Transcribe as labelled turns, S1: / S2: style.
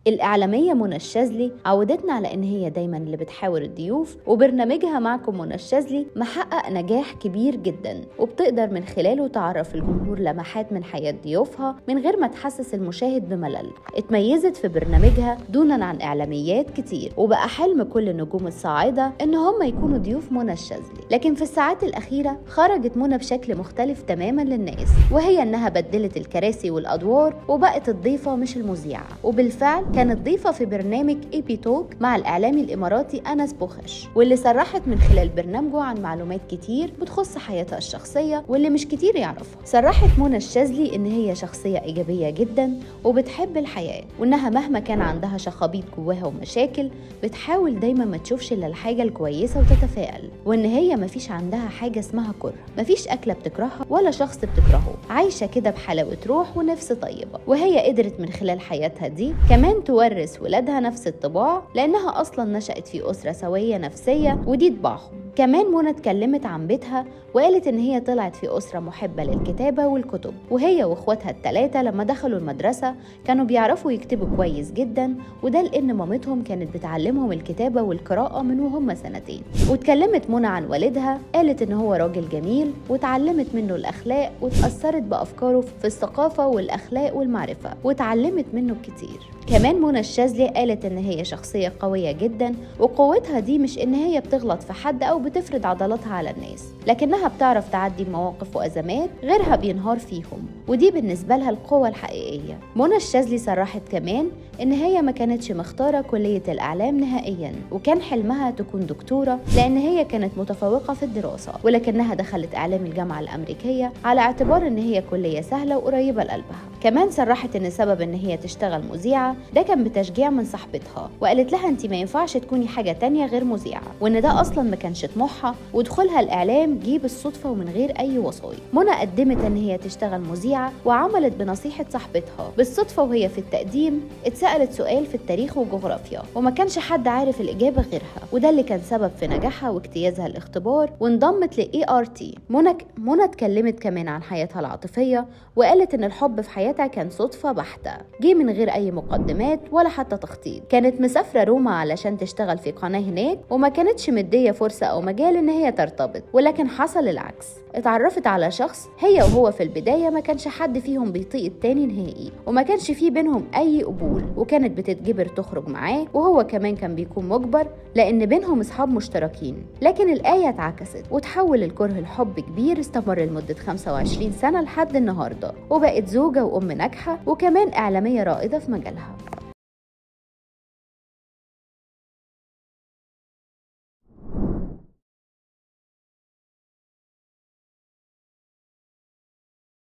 S1: الإعلامية منى الشاذلي عودتنا على إن هي دايما اللي بتحاور الضيوف وبرنامجها معكم منى الشاذلي محقق نجاح كبير جدا وبتقدر من خلاله تعرف الجمهور لمحات من حياة ضيوفها من غير ما تحسس المشاهد بملل اتميزت في برنامجها دونا عن إعلاميات كتير وبقى حلم كل النجوم الصاعدة إن هم يكونوا ضيوف منى الشاذلي لكن في الساعات الأخيرة خرجت منى بشكل مختلف تماما للناس وهي إنها بدلت الكراسي والأدوار وبقت الضيفة مش المذيعة وبالفعل كانت ضيفة في برنامج اي بي توك مع الإعلامي الإماراتي أنس بوخش واللي صرحت من خلال برنامجه عن معلومات كتير بتخص حياتها الشخصية واللي مش كتير يعرفها صرحت منى الشاذلي إن هي شخصية إيجابية جدا وبتحب الحياة وإنها مهما كان عندها شخابيط جواها ومشاكل بتحاول دايما ما تشوفش إلا الحاجة الكويسة وتتفائل وإن هي مفيش عندها حاجة اسمها كره مفيش أكلة بتكرهها ولا شخص بتكرهه عايشة كده بحلاوة روح ونفس طيبة وهي قدرت من خلال حياتها دي كمان تورث ولادها نفس الطباع لأنها أصلا نشأت في أسرة سوية نفسية ودي طباعهم كمان منى اتكلمت عن بيتها وقالت ان هي طلعت في اسره محبه للكتابه والكتب وهي واخواتها الثلاثه لما دخلوا المدرسه كانوا بيعرفوا يكتبوا كويس جدا وده لان مامتهم كانت بتعلمهم الكتابه والقراءه من وهم سنتين واتكلمت منى عن والدها قالت ان هو راجل جميل واتعلمت منه الاخلاق واتاثرت بافكاره في الثقافه والاخلاق والمعرفه واتعلمت منه كتير كمان منى الشاذلي قالت ان هي شخصيه قويه جدا وقوتها دي مش ان هي بتغلط في حد او بتفرض عضلاتها على الناس لكنها بتعرف تعدي مواقف وازمات غيرها بينهار فيهم ودي بالنسبه لها القوه الحقيقيه منى الشاذلي صرحت كمان ان هي ما كانتش مختاره كليه الاعلام نهائيا وكان حلمها تكون دكتوره لان هي كانت متفوقه في الدراسه ولكنها دخلت اعلام الجامعه الامريكيه على اعتبار ان هي كليه سهله وقريبه لقلبها كمان صرحت ان سبب ان هي تشتغل مذيعه ده كان بتشجيع من صاحبتها وقالت لها انت ما ينفعش تكوني حاجه تانية غير مذيعه وان ده اصلا ما كانش طموحها ودخولها الاعلام جه بالصدفه ومن غير اي وسايط منى قدمت ان هي تشتغل مذيعه وعملت بنصيحه صاحبتها بالصدفه وهي في التقديم اتسالت سؤال في التاريخ والجغرافيا وما كانش حد عارف الاجابه غيرها وده اللي كان سبب في نجاحها واجتيازها الاختبار وانضمت لاي ار تي منى منى اتكلمت كمان عن حياتها العاطفيه وقالت ان الحب في حياتها كان صدفه بحته جه من غير اي مقدمات ولا حتى تخطيط كانت مسافره روما علشان تشتغل في قناه هناك وما كانتش مديه فرصه او مجال ان هي ترتبط ولكن حصل العكس اتعرفت على شخص هي وهو في البدايه ما كانش حد فيهم بيطيق التاني نهائي وما كانش في بينهم اي قبول وكانت بتتجبر تخرج معاه وهو كمان كان بيكون مجبر لان بينهم اصحاب مشتركين لكن الايه اتعكست وتحول الكره لحب كبير استمر لمده 25 سنه لحد النهارده وبقت زوجه وام ناجحه وكمان اعلاميه رائده في مجالها